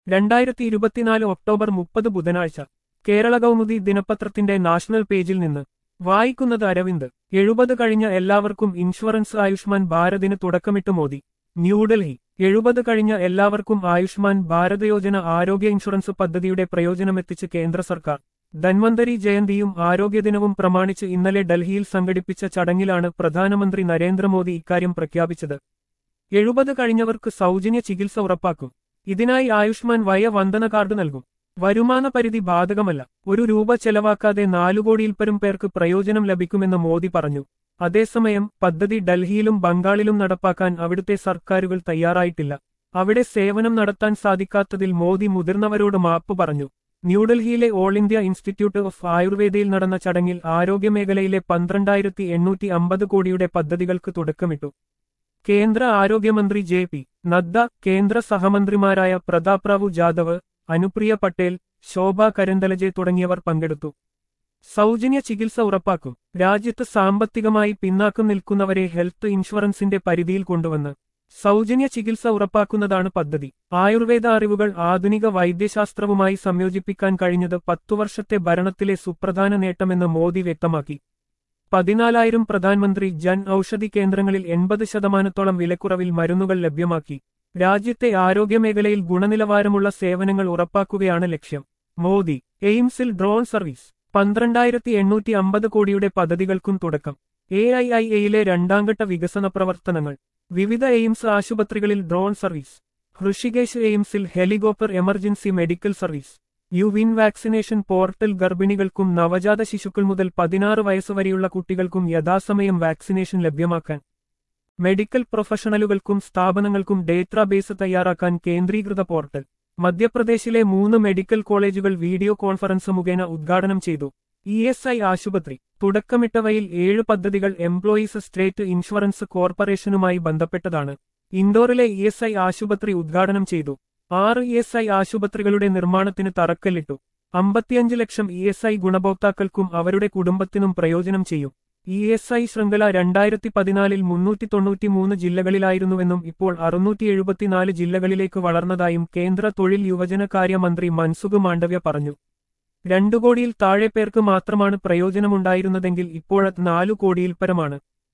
രണ്ടായിരത്തി ഇരുപത്തിനാല് ഒക്ടോബർ മുപ്പത് ബുധനാഴ്ച കേരള കൗമുദി ദിനപത്രത്തിന്റെ നാഷണൽ പേജിൽ നിന്ന് വായിക്കുന്നത് അരവിന്ദ് എഴുപത് കഴിഞ്ഞ എല്ലാവർക്കും ഇൻഷുറൻസ് ആയുഷ്മാൻ ഭാരതിന് തുടക്കമിട്ട് മോദി ന്യൂഡൽഹി എഴുപത് കഴിഞ്ഞ എല്ലാവർക്കും ആയുഷ്മാൻ ഭാരത് യോജന ആരോഗ്യ ഇൻഷുറൻസ് പദ്ധതിയുടെ പ്രയോജനമെത്തിച്ച് കേന്ദ്ര സർക്കാർ ധന്വന്തരി ജയന്തിയും ആരോഗ്യദിനവും പ്രമാണിച്ച് ഇന്നലെ ഡൽഹിയിൽ സംഘടിപ്പിച്ച ചടങ്ങിലാണ് പ്രധാനമന്ത്രി നരേന്ദ്രമോദി ഇക്കാര്യം പ്രഖ്യാപിച്ചത് എഴുപത് കഴിഞ്ഞവർക്ക് സൗജന്യ ചികിത്സ ഉറപ്പാക്കും ഇതിനായി ആയുഷ്മാൻ വയ വന്ദന കാർഡ് നൽകും വരുമാന പരിധി ബാധകമല്ല ഒരു രൂപ ചെലവാക്കാതെ നാലു കോടിയിൽപ്പരം പേർക്ക് പ്രയോജനം ലഭിക്കുമെന്ന് മോദി പറഞ്ഞു അതേസമയം പദ്ധതി ഡൽഹിയിലും ബംഗാളിലും നടപ്പാക്കാൻ അവിടുത്തെ സർക്കാരുകൾ തയ്യാറായിട്ടില്ല അവിടെ സേവനം നടത്താൻ സാധിക്കാത്തതിൽ മോദി മുതിർന്നവരോട് മാപ്പ് പറഞ്ഞു ന്യൂഡൽഹിയിലെ ഓൾ ഇന്ത്യ ഇൻസ്റ്റിറ്റ്യൂട്ട് ഓഫ് ആയുർവേദയിൽ നടന്ന ചടങ്ങിൽ ആരോഗ്യമേഖലയിലെ പന്ത്രണ്ടായിരത്തി എണ്ണൂറ്റി അമ്പത് കോടിയുടെ പദ്ധതികൾക്ക് തുടക്കമിട്ടു കേന്ദ്ര ആരോഗ്യമന്ത്രി ജെ പി നദ്ദ കേന്ദ്ര സഹമന്ത്രിമാരായ പ്രതാപ് റാവു ജാദവ് അനുപ്രിയ പട്ടേൽ ശോഭ കരന്തലജെ തുടങ്ങിയവർ പങ്കെടുത്തു സൗജന്യ ചികിത്സ ഉറപ്പാക്കും രാജ്യത്ത് സാമ്പത്തികമായി പിന്നാക്കം നിൽക്കുന്നവരെ ഹെൽത്ത് ഇൻഷുറൻസിന്റെ പരിധിയിൽ കൊണ്ടുവന്ന് സൗജന്യ ചികിത്സ ഉറപ്പാക്കുന്നതാണ് പദ്ധതി ആയുർവേദ അറിവുകൾ ആധുനിക വൈദ്യശാസ്ത്രവുമായി സംയോജിപ്പിക്കാൻ കഴിഞ്ഞത് പത്തു വർഷത്തെ ഭരണത്തിലെ സുപ്രധാന നേട്ടമെന്ന് മോദി വ്യക്തമാക്കി പതിനാലായിരം പ്രധാനമന്ത്രി ജൻ ഔഷധി കേന്ദ്രങ്ങളിൽ എൺപത് ശതമാനത്തോളം വിലക്കുറവിൽ മരുന്നുകൾ ലഭ്യമാക്കി രാജ്യത്തെ ആരോഗ്യമേഖലയിൽ ഗുണനിലവാരമുള്ള സേവനങ്ങൾ ഉറപ്പാക്കുകയാണ് ലക്ഷ്യം മോദി എയിംസിൽ ഡ്രോൺ സർവീസ് പന്ത്രണ്ടായിരത്തി എണ്ണൂറ്റി അമ്പത് കോടിയുടെ പദ്ധതികൾക്കും തുടക്കം എ ഐ ഐ എയിലെ രണ്ടാംഘട്ട വികസന പ്രവർത്തനങ്ങൾ വിവിധ എയിംസ് ആശുപത്രികളിൽ ഡ്രോൺ സർവീസ് ഹൃഷികേശ് എയിംസിൽ helicopter emergency medical service U win vaccination portal ഗർഭിണികൾക്കും നവജാത ശിശുക്കൾ മുതൽ പതിനാറ് വയസ്സുവരെയുള്ള കുട്ടികൾക്കും യഥാസമയം വാക്സിനേഷൻ ലഭ്യമാക്കാൻ മെഡിക്കൽ പ്രൊഫഷണലുകൾക്കും സ്ഥാപനങ്ങൾക്കും ഡേറ്റാബേസ് തയ്യാറാക്കാൻ കേന്ദ്രീകൃത പോർട്ടൽ മധ്യപ്രദേശിലെ മൂന്ന് മെഡിക്കൽ കോളേജുകൾ വീഡിയോ കോൺഫറൻസ് മുഖേന ഉദ്ഘാടനം ചെയ്തു ഇ എസ് ഐ ആശുപത്രി തുടക്കമിട്ടവയിൽ ഏഴ് പദ്ധതികൾ എംപ്ലോയീസ് സ്റ്റേറ്റ് ഇൻഷുറൻസ് കോർപ്പറേഷനുമായി ബന്ധപ്പെട്ടതാണ് ഇൻഡോറിലെ ഇ എസ് ഐ ആശുപത്രി ഉദ്ഘാടനം ചെയ്തു ആറ് ഇ എസ് ഐ ആശുപത്രികളുടെ നിർമ്മാണത്തിന് തറക്കല്ലിട്ടു അമ്പത്തിയഞ്ച് ലക്ഷം ഇ എസ് ഐ ഗുണഭോക്താക്കൾക്കും അവരുടെ കുടുംബത്തിനും പ്രയോജനം ചെയ്യും ഇ എസ് ഐ ശൃംഖല രണ്ടായിരത്തി പതിനാലിൽ മുന്നൂറ്റി തൊണ്ണൂറ്റിമൂന്ന് ജില്ലകളിലായിരുന്നുവെന്നും ഇപ്പോൾ അറുന്നൂറ്റി എഴുപത്തിനാല് ജില്ലകളിലേക്ക് വളർന്നതായും കേന്ദ്ര തൊഴിൽ യുവജനകാര്യ മന്ത്രി മൻസുഖ് മാണ്ഡവ്യ പറഞ്ഞു രണ്ടു കോടിയിൽ താഴെ പേർക്ക് മാത്രമാണ് പ്രയോജനമുണ്ടായിരുന്നതെങ്കിൽ ഇപ്പോഴത് നാലു കോടിയിൽ പരമാണ്